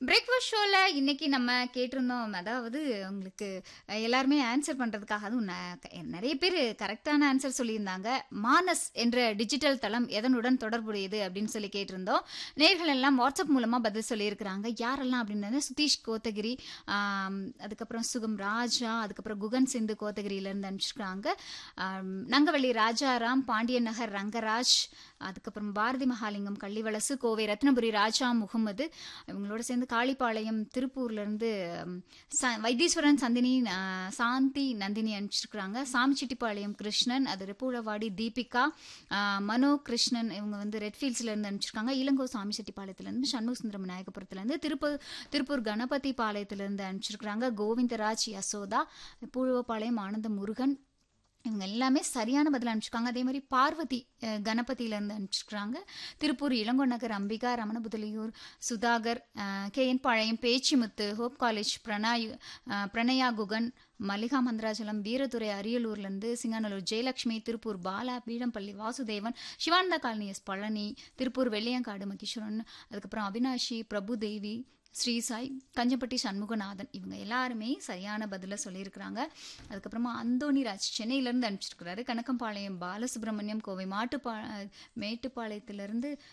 breakfast ஷோல இன்னைக்கு நம்ம கேட்டிருந்தோம் அதாவது உங்களுக்கு அஹ், எல்லாருமே ஆன்சர் பண்றதுக்காக அதுவும் ந- நிறைய பேர் கரெக்டான ஆன்சர் சொல்லியிருந்தாங்க மானஸ் என்ற டிஜிட்டல் தளம் எதனுடன் தொடர்புடையது அப்படின்னு சொல்லி கேட்டிருந்தோம் நேர்கள் எல்லாம் வாட்ஸ்அப் மூலமா பதில் சொல்லியிருக்கிறாங்க யாரெல்லாம் அப்படின்னா சுதீஷ் கோத்தகிரி ஆம், அதுக்கப்புறம் சுகம் ராஜா அதுக்கப்புறம் குகன் சிந்து கோத்தகிரியில இருந்து அனுப்பிச்சிருக்காங்க ஆம், நங்கவள்ளி ராஜாராம் பாண்டியன் நகர் ரங்கராஜ் அதுக்கப்புறம் பாரதி மகாலிங்கம் கள்ளிவளசு கோவை ரத்னபுரி ராஜா முகமது இவங்களோட சேர்ந்து காளிப்பாளையம் திருப்பூர்ல இருந்து ம், ச- வைத்தீஸ்வரன் சந்தினி ஆ, சாந்தி நந்தினி அனுப்பிச்சிருக்கிறாங்க சாமிச்சிட்டிப்பாளையம் கிருஷ்ணன் அது ரெப்பூழவாடி தீபிகா ஆ, மனோ கிருஷ்ணன் இவங்க வந்து ரெட்ஃபீல்ட்ஸ்ல இருந்து அனுப்பிச்சிருக்காங்க இளங்கோ சாமிச்செட்டிப்பாளையத்துல இருந்து சண்முக சுந்தரம் விநாயகபுரத்துல இருந்து திருப்பூர் திருப்பூர் கணபதி பாளையத்துல இருந்து அனுப்பிச்சிருக்கிறாங்க கோவிந்தராஜ் யசோதா பூழுவப்பாளையம் ஆனந்த முருகன் இவங்க எல்லாமே சரியான பதில் அனுப்பிச்சிருக்காங்க அதே மாதிரி பார்வதி அஹ், கணபதியில இருந்து அனுப்பிச்சிருக்காங்க Tiruppur Ilango Nagar Ambika Ramanapudaliyur Sudhakar K N Palayam Pechimuthu hope college Pranay அஹ், பிரணயா குகன் மல்லிகா மந்திராச்சலம் வீரதுரை அரியலூர்லேருந்து சிங்காநல்லூர் ஜெயலட்சுமி திருப்பூர் பாலா பீடம்பள்ளி வாசுதேவன் சிவானந்த காலனி எஸ் பழனி திருப்பூர் வெள்ளையங்காடு மகேஸ்வரன் அதுக்கப்புறம் அவினாஷி பிரபுதேவி ஸ்ரீசாய் கஞ்சப்பட்டி சண்முகநாதன் இவங்க எல்லாருமே சரியான பதில சொல்லியிருக்கிறாங்க அதுக்கப்புறமா அந்தோணிராஜ் சென்னையிலேருந்து அனுப்பிச்சிருக்கிறாரு கணக்கம்பாளையம் பாலசுப்ரமணியம் கோவை மாட்டுப்பா மேட்டுப்பாளையத்திலிருந்து